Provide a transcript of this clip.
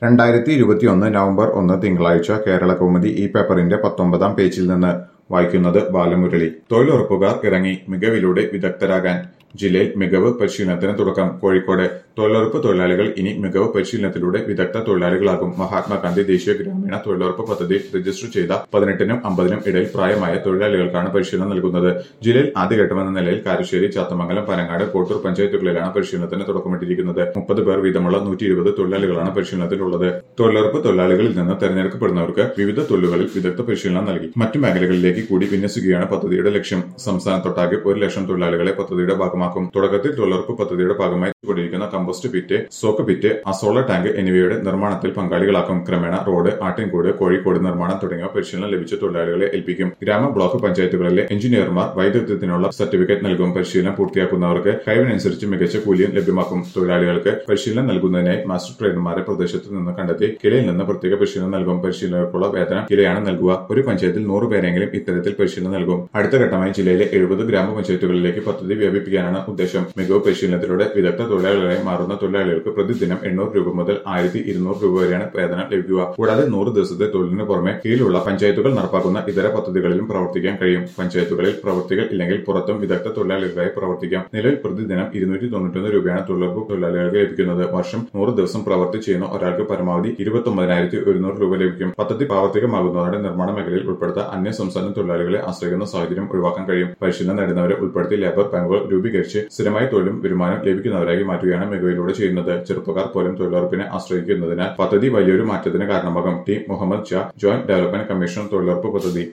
രണ്ടായിരത്തി ഇരുപത്തിയൊന്ന് നവംബർ ഒന്ന് തിങ്കളാഴ്ച കേരള കൗമുദി ഈ പേപ്പറിന്റെ പത്തൊമ്പതാം പേജിൽ നിന്ന് വായിക്കുന്നത് ബാലമുരളി തൊഴിലുറപ്പുകാർ ഇറങ്ങി മികവിലൂടെ വിദഗ്ധരാകാൻ ജില്ലയിൽ മികവ് പരിശീലനത്തിന് തുടക്കം കോഴിക്കോട് തൊഴിലുറപ്പ് തൊഴിലാളികൾ ഇനി മികവ് പരിശീലനത്തിലൂടെ വിദഗ്ധ തൊഴിലാളികളാകും മഹാത്മാഗാന്ധി ദേശീയ ഗ്രാമീണ തൊഴിലുറപ്പ് പദ്ധതിയിൽ രജിസ്റ്റർ ചെയ്ത പതിനെട്ടിനും അമ്പതിനും ഇടയിൽ പ്രായമായ തൊഴിലാളികൾക്കാണ് പരിശീലനം നൽകുന്നത് ജില്ലയിൽ ആദ്യഘട്ടമെന്ന നിലയിൽ കാരശ്ശേരി ചാത്തമംഗലം പനങ്ങാട് കോട്ടൂർ പഞ്ചായത്തുകളിലാണ് പരിശീലനത്തിന് തുടക്കമിട്ടിരിക്കുന്നത് മുപ്പത് പേർ വീതമുള്ള നൂറ്റി ഇരുപത് തൊഴിലാളികളാണ് പരിശീലനത്തിലുള്ളത് തൊഴിലുറപ്പ് തൊഴിലാളികളിൽ നിന്ന് തെരഞ്ഞെടുക്കപ്പെടുന്നവർക്ക് വിവിധ തൊഴിലുകളിൽ വിദഗ്ധ പരിശീലനം നൽകി മറ്റു മേഖലകളിലേക്ക് കൂടി വിന്യസിക്കുകയാണ് പദ്ധതിയുടെ ലക്ഷ്യം സംസ്ഥാനത്തൊട്ടാകെ ഒരു ലക്ഷം തൊഴിലാളികളെ പദ്ധതിയുടെ ഭാഗമാക്കും തുടക്കത്തിൽ തൊഴിലുറപ്പ് പദ്ധതിയുടെ ഭാഗമായി കൊണ്ടിരിക്കുന്ന compost pit soak pit azolla tank എന്നിവയുടെ നിർമ്മാണത്തിൽ പങ്കാളികളാക്കും ക്രമേണ റോഡ് ആട്ടിൻകൂട് കോഴിക്കോട് നിർമ്മാണം തുടങ്ങിയവ പരിശീലനം ലഭിച്ച തൊഴിലാളികളെ ഏൽപ്പിക്കും ഗ്രാമ ബ്ലോക്ക് പഞ്ചായത്തുകളിലെ എഞ്ചിനീയർമാർ വൈദഗ്ധ്യത്തിനുള്ള സർട്ടിഫിക്കറ്റ് നൽകും പരിശീലനം പൂർത്തിയാക്കുന്നവർക്ക് കഴിവിനനുസരിച്ച് മികച്ച കൂലിയും ലഭ്യമാക്കും തൊഴിലാളികൾക്ക് പരിശീലനം നൽകുന്നതിനായി മാസ്റ്റർ ട്രെയിനർമാരെ പ്രദേശത്ത് നിന്ന് കണ്ടെത്തി കിലയിൽ നിന്ന് പ്രത്യേക പരിശീലനം നൽകും പരിശീലകർക്കുള്ള വേതനം കിലയാണ് നൽകുക ഒരു പഞ്ചായത്തിൽ നൂറ് പേരെങ്കിലും ഇത്തരത്തിൽ പരിശീലനം നൽകും അടുത്ത ഘട്ടമായി ജില്ലയിലെ എഴുപത് ഗ്രാമപഞ്ചായത്തുകളിലേക്ക് പദ്ധതി വ്യാപിപ്പിക്കാനാണ് ഉദ്ദേശം മികവ് പരിശീലനത്തിലൂടെ വിദഗ്ധ തൊഴിലാളികളായി മാറുന്ന തൊഴിലാളികൾക്ക് പ്രതിദിനം എണ്ണൂറ് രൂപ മുതൽ ആയിരത്തി ഇരുന്നൂറ് രൂപ വരെയാണ് വേതനം ലഭിക്കുക കൂടാതെ നൂറ് ദിവസത്തെ തൊഴിലിന് പുറമെ കീഴിലുള്ള പഞ്ചായത്തുകൾ നടപ്പാക്കുന്ന ഇതര പദ്ധതികളിലും പ്രവർത്തിക്കാൻ കഴിയും പഞ്ചായത്തുകളിൽ പ്രവർത്തികൾ ഇല്ലെങ്കിൽ പുറത്തും വിദഗ്ധ തൊഴിലാളികളായി പ്രവർത്തിക്കാം നിലവിൽ പ്രതിദിനം ഇരുന്നൂറ്റി തൊണ്ണൂറ്റൊന്ന് രൂപയാണ് തൊഴിലുറപ്പ് തൊഴിലാളികൾക്ക് ലഭിക്കുന്നത് വർഷം നൂറ് ദിവസം പ്രവൃത്തി ചെയ്യുന്ന ഒരാൾക്ക് പരമാവധി ഇരുപത്തി ഒമ്പതിനായിരത്തി ഒരുന്നൂറ് രൂപ ലഭിക്കും പദ്ധതി പ്രാവർത്തികമാകുന്നതോടെ നിർമ്മാണ മേഖലയിൽ ഉൾപ്പെടുത്ത അന്യ സംസ്ഥാന തൊഴിലാളികളെ ആശ്രയിക്കുന്ന സാഹചര്യം ഒഴിവാക്കാൻ കഴിയും പരിശീലനം നേടുന്നവരെ ഉൾപ്പെടുത്തി ലേബർ ബാങ്കുകൾ രൂപീകരിച്ച് സ്ഥിരമായി തൊഴിലും വരുമാനം ലഭിക്കുന്നവരായി മാറ്റുകയാണ് മികവിലൂടെ ചെയ്യുന്നത് ചെറുപ്പക്കാർ പോലും തൊഴിലുറപ്പിനെ ആശ്രയിക്കുന്നതിനാൽ പദ്ധതി വലിയൊരു മാറ്റത്തിന് കാരണമാകും T Muhammad Shah joint development commission തൊഴിലുറപ്പ് പദ്ധതി